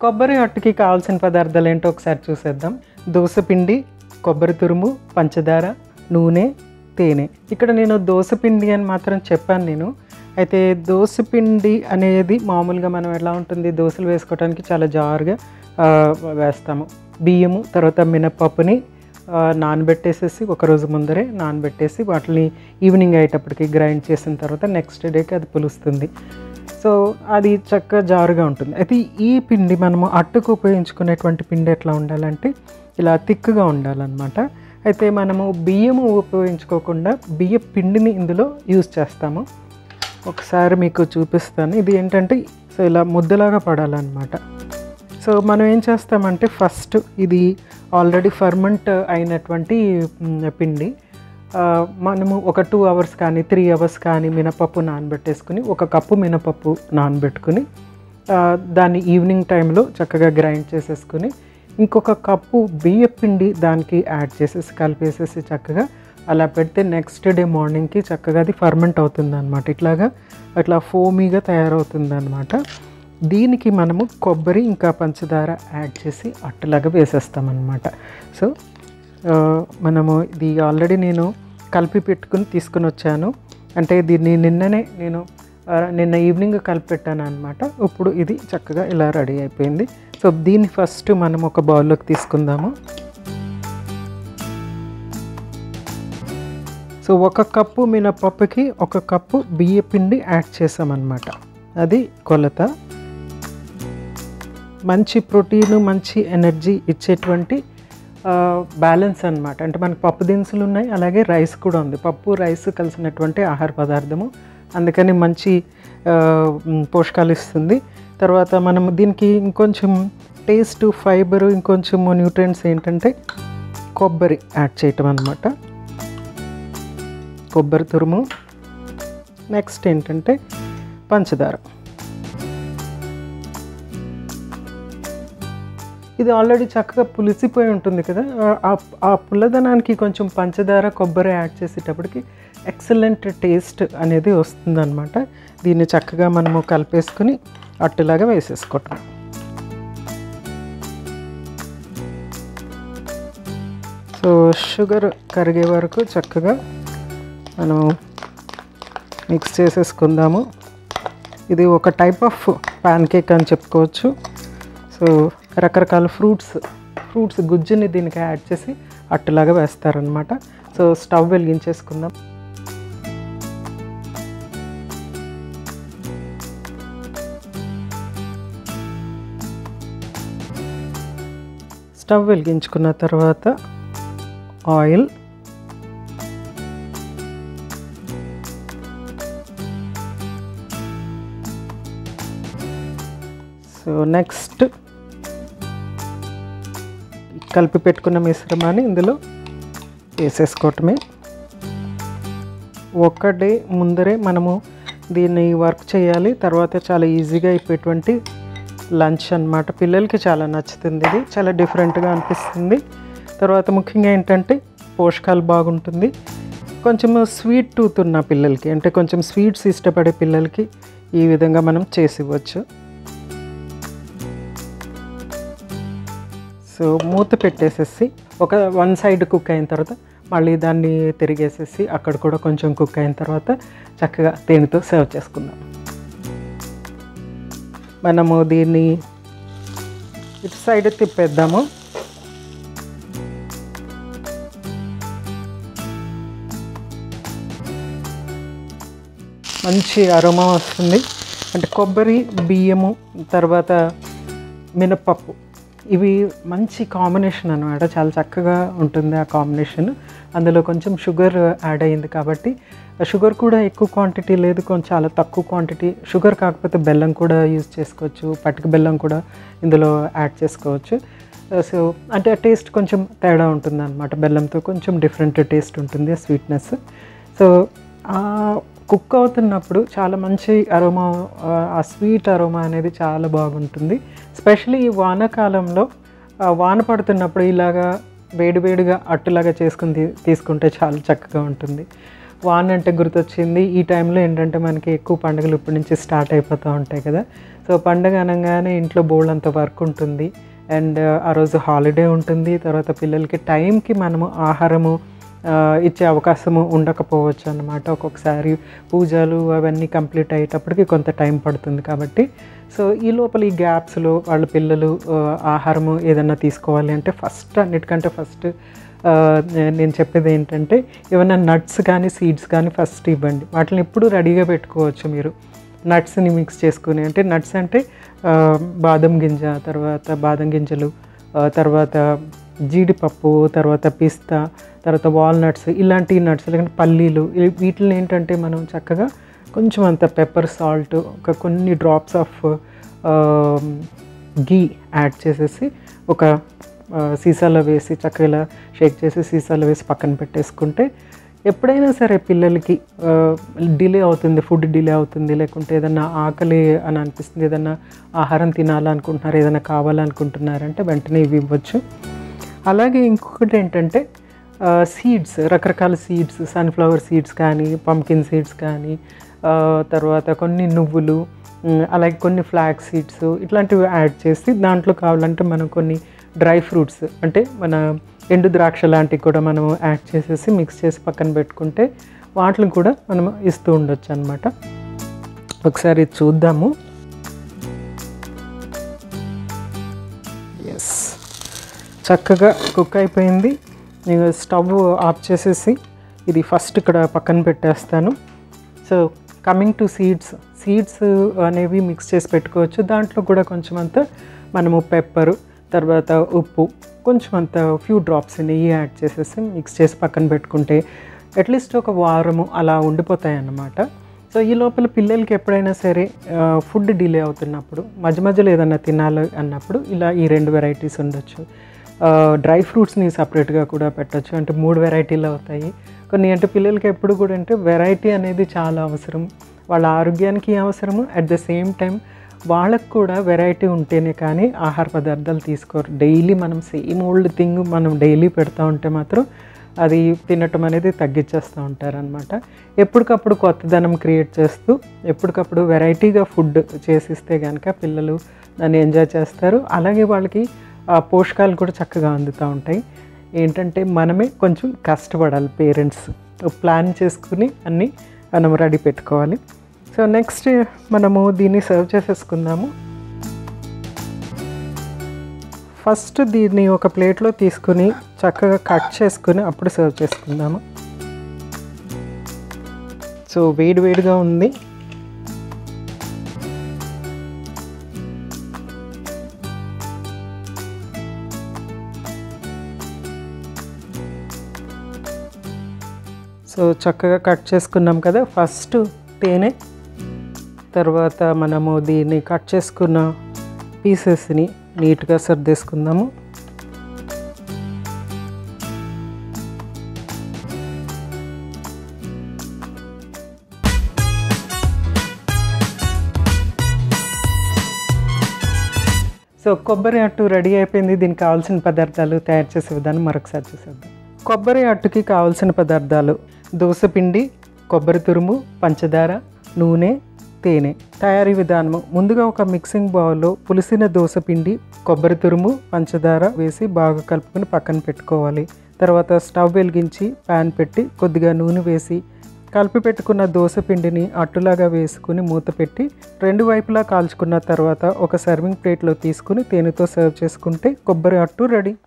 కొబ్బరి అట్టుకి కావాల్సిన పదార్థాలు ఏంటో ఒకసారి చూసేద్దాం దోస పిండి కొబ్బరి తురుము పంచదార నూనె తేనె ఇక్కడ నేను దోస పిండి అని మాత్రం చెప్పాను నేను అయితే దోస పిండి అనేది మామూలుగా మనం ఎలా ఉంటుంది దోశలు వేసుకోవడానికి చాలా జారుగా ఆ, వేస్తాము బియ్యము తర్వాత మినపప్పుని ఆ, నానబెట్టేసేసి ఒక రోజు ముందరే నానబెట్టేసి వాటిని ఈవినింగ్ అయ్యేటప్పటికి గ్రైండ్ చేసిన తర్వాత నెక్స్ట్ డేకి అది పులుస్తుంది సో అది చక్కగా జారుగా ఉంటుంది అయితే ఈ పిండి మనము అట్టుకు ఉపయోగించుకునేటువంటి పిండి ఎట్లా ఉండాలంటే ఇలా థిక్గా ఉండాలన్నమాట అయితే మనము బియ్యము ఉపయోగించుకోకుండా బియ్య పిండిని ఇందులో యూజ్ చేస్తాము ఒకసారి మీకు చూపిస్తాను ఇది ఏంటంటే సో ఇలా ముద్దలాగా పడాలన్నమాట సో మనం ఏం చేస్తామంటే ఫస్ట్ ఇది ఆల్రెడీ ఫర్మెంట్ అయినటువంటి మ్, పిండి ఆ, మనము ఒక టూ అవర్స్ కానీ త్రీ అవర్స్ కానీ మినపప్పు నానబెట్టేసుకుని ఒక కప్పు మినపప్పు నానబెట్టుకుని ఆ, దాన్ని ఈవినింగ్ టైంలో చక్కగా గ్రైండ్ చేసేసుకుని ఇంకొక కప్పు బియ్య పిండి దానికి యాడ్ చేసేసి కలిపేసేసి చక్కగా అలా పెడితే నెక్స్ట్ డే మార్నింగ్కి చక్కగా అది ఫర్మెంట్ అవుతుంది అనమాట ఇట్లాగా అట్లా ఫోమీగా తయారవుతుంది అనమాట దీనికి మనము కొబ్బరి ఇంకా పంచదార యాడ్ చేసి అట్టలాగా వేసేస్తామన్నమాట సో ఆ, మనము ఇది ఆల్రెడీ నేను కలిపి పెట్టుకుని తీసుకుని వచ్చాను అంటే దీన్ని నిన్ననే నేను ఆ, నిన్న ఈవినింగ్ కలిపి పెట్టాను అనమాట ఇప్పుడు ఇది చక్కగా ఇలా రెడీ అయిపోయింది సో దీన్ని ఫస్ట్ మనం ఒక బౌల్లోకి తీసుకుందాము సో ఒక కప్పు మినపప్పుకి ఒక కప్పు బియ్య పిండి యాడ్ చేసామన్నమాట అది కొలత మంచి ప్రోటీన్ మంచి ఎనర్జీ ఇచ్చేటువంటి బ్యాలెన్స్ అన్నమాట అంటే మనకు పప్పు దినుసులు ఉన్నాయి అలాగే రైస్ కూడా ఉంది పప్పు రైస్ కలిసినటువంటి ఆహార పదార్థము అందుకని మంచి ఆ, మ్, పోషకాలు ఇస్తుంది తర్వాత మనం దీనికి ఇంకొంచెం టేస్ట్ ఫైబర్ ఇంకొంచెం న్యూట్రియంట్స్ ఏంటంటే కొబ్బరి యాడ్ చేయటం అనమాట కొబ్బరి తురుము నెక్స్ట్ ఏంటంటే పంచదార ఇది ఆల్రెడీ చక్కగా పులిసిపోయి ఉంటుంది కదా ఆ- ఆ- ఆ పుల్లదనానికి కొంచెం పంచదార కొబ్బరి యాడ్ చేసేటప్పటికి ఎక్సలెంట్ టేస్ట్ అనేది వస్తుందన్నమాట దీన్ని చక్కగా మనము కలిపేసుకుని అట్టులాగా వేసేసుకోవటం సో షుగర్ కరిగే వరకు చక్కగా మనం మిక్స్ చేసేసుకుందాము ఇది ఒక టైప్ ఆఫ్ ప్యాన్ కేక్ అని చెప్పుకోవచ్చు సో రకరకాల ఫ్రూట్స్ ఫ్రూట్స్ గుజ్జుని దీనికి యాడ్ చేసి అట్టులాగా వేస్తారనమాట సో స్టవ్ వెలిగించేసుకుందాం స్టవ్ వెలిగించుకున్న తర్వాత ఆయిల్ సో నెక్స్ట్ కలిపి పెట్టుకున్న మిశ్రమాన్ని ఇందులో వేసేసుకోవటమే ఒక డే ముందరే మనము దీన్ని వర్క్ చేయాలి తర్వాత చాలా ఈజీగా అయిపోయేటువంటి లంచ్ అన్నమాట పిల్లలకి చాలా నచ్చుతుంది ఇది చాలా డిఫరెంట్గా అనిపిస్తుంది తర్వాత ముఖ్యంగా ఏంటంటే పోషకాలు బాగుంటుంది కొంచెం స్వీట్ టూత్ ఉన్న పిల్లలకి అంటే కొంచెం స్వీట్స్ ఇష్టపడే పిల్లలకి ఈ విధంగా మనం చేసి ఇవ్వచ్చు సో మూత పెట్టేసేసి ఒక వన్ సైడ్ కుక్ అయిన తర్వాత మళ్ళీ దాన్ని తిరిగేసేసి అక్కడ కూడా కొంచెం కుక్ అయిన తర్వాత చక్కగా తేనెతో సర్వ్ చేసుకుందాం మనము దీన్ని ఇటు సైడ్ తిప్పేద్దాము మంచి అరోమా వస్తుంది అంటే కొబ్బరి బియ్యము తర్వాత మినపప్పు ఇవి మంచి కాంబినేషన్ అనమాట చాలా చక్కగా ఉంటుంది ఆ కాంబినేషన్ అందులో కొంచెం షుగర్ యాడ్ అయ్యింది కాబట్టి షుగర్ కూడా ఎక్కువ క్వాంటిటీ లేదు కొంచెం చాలా తక్కువ క్వాంటిటీ షుగర్ కాకపోతే బెల్లం కూడా యూజ్ చేసుకోవచ్చు పటిక బెల్లం కూడా ఇందులో యాడ్ చేసుకోవచ్చు సో అంటే టేస్ట్ కొంచెం తేడా ఉంటుంది అనమాట బెల్లంతో కొంచెం డిఫరెంట్ టేస్ట్ ఉంటుంది స్వీట్నెస్ సో ఆ కుక్ అవుతున్నప్పుడు చాలా మంచి అరోమా ఆ స్వీట్ అరోమా అనేది చాలా బాగుంటుంది స్పెషల్లీ ఈ వానాకాలంలో ఆ వాన పడుతున్నప్పుడు ఇలాగా వేడివేడిగా అట్టులాగా చేసుకుని తీ- తీసుకుంటే చాలా చక్కగా ఉంటుంది వాన్ అంటే గుర్తొచ్చింది ఈ టైంలో ఏంటంటే మనకి ఎక్కువ పండుగలు ఇప్పటి నుంచి స్టార్ట్ అయిపోతూ ఉంటాయి కదా సో పండుగ అనగానే ఇంట్లో బోల్డ్ అంత వర్క్ ఉంటుంది అండ్ ఆ రోజు హాలిడే ఉంటుంది తర్వాత పిల్లలకి టైంకి మనము ఆహారము ఆ, ఇచ్చే అవకాశము ఉండకపోవచ్చు అన్నమాట ఒక్కొక్కసారి పూజలు అవన్నీ కంప్లీట్ అయ్యేటప్పటికి కొంత టైం పడుతుంది కాబట్టి సో ఈ లోపల ఈ గ్యాప్స్లో వాళ్ళ పిల్లలు ఆ, ఆహారము ఏదన్నా తీసుకోవాలి అంటే ఫస్ట్ అన్నిటికంటే ఫస్ట్ ఆ, నే- నేను చెప్పేది ఏంటంటే ఏమైనా నట్స్ కానీ సీడ్స్ కానీ ఫస్ట్ ఇవ్వండి వాటిని ఎప్పుడు రెడీగా పెట్టుకోవచ్చు మీరు నట్స్ని మిక్స్ చేసుకుని అంటే నట్స్ అంటే ఆ, బాదం గింజ తర్వాత బాదం గింజలు ఆ, తర్వాత జీడిపప్పు తర్వాత పిస్తా తర్వాత వాల్నట్స్ ఇలాంటి నట్స్ లేకుంటే పల్లీలు ఇ- వీటిని ఏంటంటే మనం చక్కగా కొంచెం అంత పెప్పర్ సాల్ట్ ఒక కొన్ని డ్రాప్స్ ఆఫ్ గీ యాడ్ చేసేసి ఒక ఆ, సీసాలో వేసి చక్కగా ఇలా షేక్ చేసి సీసాలో వేసి పక్కన పెట్టేసుకుంటే ఎప్పుడైనా సరే పిల్లలకి డిలే అవుతుంది ఫుడ్ డిలే అవుతుంది లేకుంటే ఏదన్నా ఆకలి అని అనిపిస్తుంది ఏదన్నా ఆహారం తినాలనుకుంటున్నారు ఏదైనా కావాలనుకుంటున్నారంటే వెంటనే ఇవి ఇవ్వచ్చు అలాగే ఇంకొకటి ఏంటంటే సీడ్స్ రకరకాల సీడ్స్ సన్ఫ్లవర్ సీడ్స్ కానీ పంకిన్ సీడ్స్ కానీ ఆ, తర్వాత కొన్ని నువ్వులు ఉమ్, అలాగే కొన్ని ఫ్లాక్ సీడ్స్ ఇట్లాంటివి యాడ్ చేసి దాంట్లో కావాలంటే మనం కొన్ని డ్రై ఫ్రూట్స్ అంటే మన ఎండు ద్రాక్ష లాంటివి కూడా మనం యాడ్ చేసేసి మిక్స్ చేసి పక్కన పెట్టుకుంటే వాటిని కూడా మనం ఇస్తూ ఉండొచ్చు అనమాట ఒకసారి ఇది చూద్దాము ఎస్ చక్కగా కుక్ అయిపోయింది నేను స్టవ్ ఆఫ్ చేసేసి ఇది ఫస్ట్ ఇక్కడ పక్కన పెట్టేస్తాను so coming to seeds seeds అనేవి మిక్స్ చేసి పెట్టుకోవచ్చు దాంట్లో కూడా కొంచెం అంత మనము పెప్పరు తర్వాత ఉప్పు కొంచెం అంత ఫ్యూ డ్రాప్స్ నెయ్యి యాడ్ చేసేసి మిక్స్ చేసి పక్కన పెట్టుకుంటే అట్లీస్ట్ ఒక వారము అలా ఉండిపోతాయి అన్నమాట సో ఈ లోపల పిల్లలకి ఎప్పుడైనా సరే ఫుడ్ డిలే అవుతున్నప్పుడు మధ్య మధ్యలో ఏదైనా తినాలి అన్నప్పుడు ఇలా ఈ రెండు వెరైటీస్ ఉండొచ్చు డ్రై ఫ్రూట్స్ని సపరేట్గా కూడా పెట్టచ్చు అంటే మూడు వెరైటీలు అవుతాయి కొన్ని అంటే పిల్లలకి ఎప్పుడు కూడా అంటే వెరైటీ అనేది చాలా అవసరం వాళ్ళ ఆరోగ్యానికి అవసరము అట్ ద సేమ్ టైం వాళ్ళకు కూడా వెరైటీ ఉంటేనే కానీ ఆహార పదార్థాలు తీసుకోరు డైలీ మనం సేమ్ ఓల్డ్ థింగ్ మనం డైలీ పెడతా ఉంటే మాత్రం అది తినటం అనేది తగ్గించేస్తూ ఉంటారనమాట ఎప్పటికప్పుడు కొత్తదనం క్రియేట్ చేస్తూ ఎప్పటికప్పుడు వెరైటీగా ఫుడ్ చేసిస్తే కనుక పిల్లలు దాన్ని ఎంజాయ్ చేస్తారు అలాగే వాళ్ళకి ఆ పోషకాలు కూడా చక్కగా అందుతూ ఉంటాయి ఏంటంటే మనమే కొంచెం కష్టపడాలి పేరెంట్స్ ప్లాన్ చేసుకుని అన్నీ మనం రెడీ పెట్టుకోవాలి సో నెక్స్ట్ మనము దీన్ని సర్వ్ చేసేసుకుందాము ఫస్ట్ దీన్ని ఒక ప్లేట్లో తీసుకుని చక్కగా కట్ చేసుకుని అప్పుడు సర్వ్ చేసుకుందాము సో వేడి వేడిగా ఉంది సో చక్కగా కట్ చేసుకున్నాం కదా ఫస్ట్ తేనె తర్వాత మనము దీన్ని కట్ చేసుకున్న పీసెస్ని నీట్గా సర్దేసుకుందాము సో కొబ్బరి అట్టు రెడీ అయిపోయింది దీనికి కావాల్సిన పదార్థాలు తయారు చేసే విధానం మరొకసారి చూసేద్దాం కొబ్బరి అట్టుకి కావాల్సిన పదార్థాలు దోసపిండి కొబ్బరి తురుము పంచదార నూనె తేనె తయారీ విధానము ముందుగా ఒక మిక్సింగ్ బౌల్లో పులిసిన దోసపిండి కొబ్బరి తురుము పంచదార వేసి బాగా కలుపుకొని పక్కన పెట్టుకోవాలి తర్వాత స్టవ్ వెలిగించి ప్యాన్ పెట్టి కొద్దిగా నూనె వేసి కలిపి పెట్టుకున్న దోస పిండిని అట్టులాగా వేసుకుని మూత పెట్టి రెండు వైపులా కాల్చుకున్న తర్వాత ఒక సర్వింగ్ ప్లేట్లో తీసుకుని తేనెతో సర్వ్ చేసుకుంటే కొబ్బరి అట్టు రెడీ